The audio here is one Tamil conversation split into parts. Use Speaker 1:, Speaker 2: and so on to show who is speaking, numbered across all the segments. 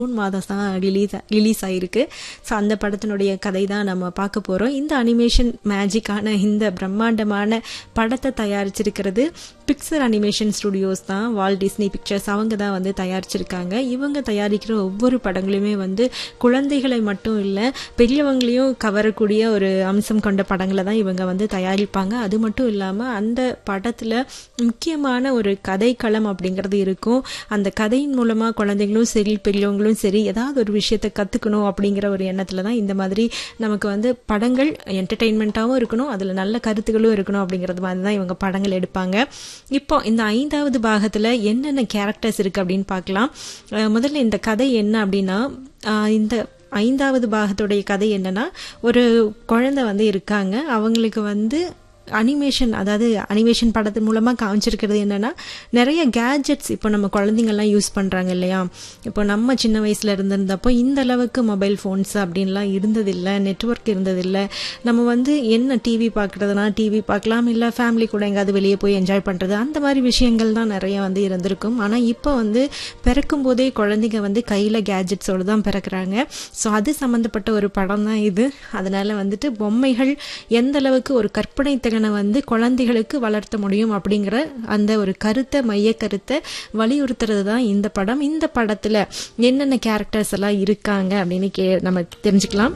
Speaker 1: ஜூன் மாதம் தான் ரிலீஸ் ரிலீஸ் ஆயிருக்கு ஸோ அந்த படத்தினுடைய கதை தான் நம்ம பார்க்க போகிறோம் இந்த அனிமேஷன் மேஜிக்கான இந்த பிரம்மாண்டமான படத்தை தயாரிச்சிருக்கிறது பிக்சர் அனிமேஷன் ஸ்டுடியோஸ் தான் வால் டிஸ்னி பிக்சர்ஸ் அவங்க தான் வந்து தயாரிச்சிருக்காங்க இவங்க தயாரிக்கிற ஒவ்வொரு படங்களுமே வந்து குழந்தைகளை மட்டும் இல்லை பெரியவங்களையும் கவரக்கூடிய ஒரு அம்சம் கொண்ட படங்களை தான் இவங்க வந்து தயாரிப்பாங்க அது மட்டும் இல்லாமல் அந்த படத்தில் முக்கியமான ஒரு கதைக்களம் அப்படிங்கிறது இருக்கும் அந்த கதையின் மூலமாக குழந்தைங்களும் சரி பெரியவங்களும் சரி ஏதாவது ஒரு விஷயத்தை கற்றுக்கணும் அப்படிங்கிற ஒரு எண்ணத்தில் தான் இந்த மாதிரி நமக்கு வந்து படங்கள் என்டர்டெயின்மெண்ட்டாகவும் இருக்கணும் அதில் நல்ல கருத்துக்களும் இருக்கணும் அப்படிங்கிறது மாதிரி தான் இவங்க படங்கள் எடுப்பாங்க இப்போ இந்த ஐந்தாவது பாகத்தில் என்னென்ன கேரக்டர்ஸ் இருக்குது அப்படின்னு பார்க்கலாம் அஹ் முதல்ல இந்த கதை என்ன அப்படின்னா அஹ் இந்த ஐந்தாவது பாகத்துடைய கதை என்னன்னா ஒரு குழந்தை வந்து இருக்காங்க அவங்களுக்கு வந்து அனிமேஷன் அதாவது அனிமேஷன் படத்து மூலமாக காமிச்சிருக்கிறது என்னென்னா நிறைய கேஜெட்ஸ் இப்போ நம்ம குழந்தைங்கள்லாம் யூஸ் பண்ணுறாங்க இல்லையா இப்போ நம்ம சின்ன வயசில் இருந்திருந்தப்போ இந்த அளவுக்கு மொபைல் ஃபோன்ஸ் அப்படின்லாம் இருந்ததில்லை நெட்ஒர்க் இருந்ததில்லை நம்ம வந்து என்ன டிவி பார்க்குறதுனா டிவி பார்க்கலாம் இல்லை ஃபேமிலி கூட எங்கேயாவது வெளியே போய் என்ஜாய் பண்ணுறது அந்த மாதிரி விஷயங்கள் தான் நிறைய வந்து இருந்திருக்கும் ஆனால் இப்போ வந்து பிறக்கும் போதே குழந்தைங்க வந்து கையில் கேஜெட்ஸோடு தான் பிறக்கிறாங்க ஸோ அது சம்மந்தப்பட்ட ஒரு படம் தான் இது அதனால் வந்துட்டு பொம்மைகள் எந்த அளவுக்கு ஒரு கற்பனை திறனை வந்து குழந்தைகளுக்கு வளர்த்த முடியும் அப்படிங்கிற அந்த ஒரு கருத்தை மைய கருத்தை வலியுறுத்துறது தான் இந்த படம் இந்த படத்தில் என்னென்ன கேரக்டர்ஸ் எல்லாம் இருக்காங்க அப்படின்னு கே நம்ம தெரிஞ்சுக்கலாம்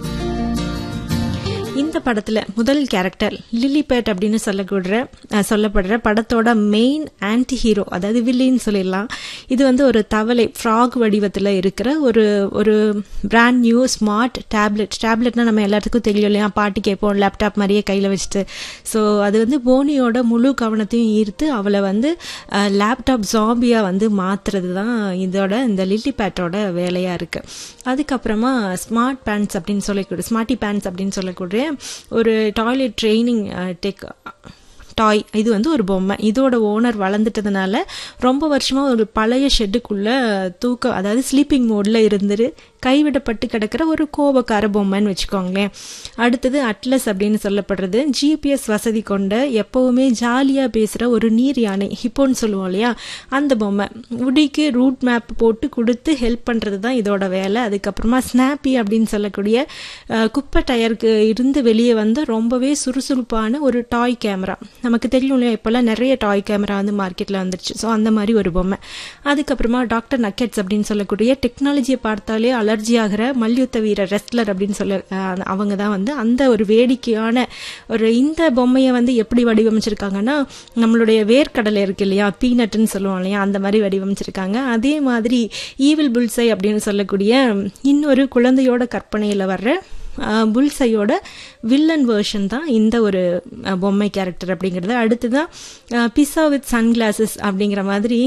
Speaker 1: இந்த படத்துல முதல் கேரக்டர் லிலிபேட் அப்படின்னு சொல்லக்கூட சொல்லப்படுற படத்தோட மெயின் ஆன்டி ஹீரோ அதாவது வில்லின்னு சொல்லிடலாம் இது வந்து ஒரு தவளை ஃப்ராக் வடிவத்தில் இருக்கிற ஒரு ஒரு பிராண்ட் நியூ ஸ்மார்ட் டேப்லெட் டேப்லெட்னா நம்ம எல்லாத்துக்கும் தெரியும் இல்லையா பாட்டி கேட்போம் லேப்டாப் மாதிரியே கையில் வச்சுட்டு ஸோ அது வந்து போனியோட முழு கவனத்தையும் ஈர்த்து அவளை வந்து லேப்டாப் ஜாம்பியாக வந்து மாற்றுறது தான் இதோட இந்த லில்லிபேட்டோட வேலையாக இருக்குது அதுக்கப்புறமா ஸ்மார்ட் பேண்ட்ஸ் அப்படின்னு சொல்லக்கூடிய ஸ்மார்ட்டி பேண்ட்ஸ் அப்படின்னு சொல்லக்கூடிய ஒரு டாய்லெட் ட்ரைனிங் டெக் டாய் இது வந்து ஒரு பொம்மை இதோட ஓனர் வளர்ந்துட்டதுனால ரொம்ப வருஷமாக ஒரு பழைய ஷெட்டுக்குள்ளே தூக்கம் அதாவது ஸ்லீப்பிங் மோடில் இருந்துரு கைவிடப்பட்டு கிடக்கிற ஒரு கோபக்கார பொம்மைன்னு வச்சுக்கோங்களேன் அடுத்தது அட்லஸ் அப்படின்னு சொல்லப்படுறது ஜிபிஎஸ் வசதி கொண்ட எப்போவுமே ஜாலியாக பேசுகிற ஒரு நீர் யானை ஹிப்போன்னு சொல்லுவோம் இல்லையா அந்த பொம்மை உடிக்கு ரூட் மேப் போட்டு கொடுத்து ஹெல்ப் பண்ணுறது தான் இதோட வேலை அதுக்கப்புறமா ஸ்னாப்பி அப்படின்னு சொல்லக்கூடிய குப்பை டயருக்கு இருந்து வெளியே வந்து ரொம்பவே சுறுசுறுப்பான ஒரு டாய் கேமரா நமக்கு தெரியும் இல்லையா இப்போல்லாம் நிறைய டாய் கேமரா வந்து மார்க்கெட்டில் வந்துருச்சு ஸோ அந்த மாதிரி ஒரு பொம்மை அதுக்கப்புறமா டாக்டர் நக்கெட்ஸ் அப்படின்னு சொல்லக்கூடிய டெக்னாலஜியை பார்த்தாலே அலர்ஜி ஆகிற மல்யுத்த வீரர் ரெஸ்லர் அப்படின்னு சொல்ல அவங்க தான் வந்து அந்த ஒரு வேடிக்கையான ஒரு இந்த பொம்மையை வந்து எப்படி வடிவமைச்சிருக்காங்கன்னா நம்மளுடைய வேர்க்கடலை இருக்கு இல்லையா பீனட்னு சொல்லுவோம் இல்லையா அந்த மாதிரி வடிவமைச்சிருக்காங்க அதே மாதிரி ஈவில் புல்சை அப்படின்னு சொல்லக்கூடிய இன்னொரு குழந்தையோட கற்பனையில் வர்ற புல்சையோட வில்லன் வேர்ஷன் தான் இந்த ஒரு பொம்மை கேரக்டர் அப்படிங்கிறது அடுத்து தான் பிஸா வித் சன்கிளாசஸ் அப்படிங்கிற மாதிரி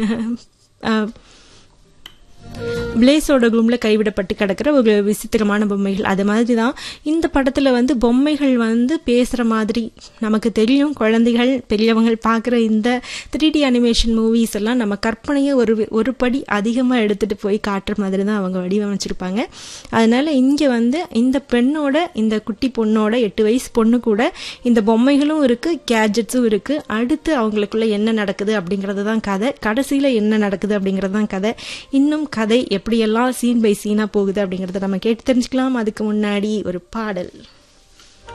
Speaker 1: பிளேஸோட குரூமில் கைவிடப்பட்டு கிடக்கிற ஒரு விசித்திரமான பொம்மைகள் அது மாதிரி தான் இந்த படத்தில் வந்து பொம்மைகள் வந்து பேசுகிற மாதிரி நமக்கு தெரியும் குழந்தைகள் பெரியவங்கள் பார்க்குற இந்த த்ரீ டி அனிமேஷன் மூவிஸ் எல்லாம் நம்ம கற்பனையை ஒரு ஒரு படி அதிகமாக எடுத்துகிட்டு போய் காட்டுற மாதிரி தான் அவங்க வடிவமைச்சிருப்பாங்க அதனால் இங்கே வந்து இந்த பெண்ணோட இந்த குட்டி பொண்ணோட எட்டு வயசு பொண்ணு கூட இந்த பொம்மைகளும் இருக்குது கேஜெட்ஸும் இருக்குது அடுத்து அவங்களுக்குள்ள என்ன நடக்குது அப்படிங்கிறது தான் கதை கடைசியில் என்ன நடக்குது அப்படிங்கிறது தான் கதை இன்னும் கதை எப்படியெல்லாம் சீன் பை சீனாக போகுது அப்படிங்கிறத நம்ம கேட்டு தெரிஞ்சுக்கலாம் அதுக்கு முன்னாடி ஒரு பாடல்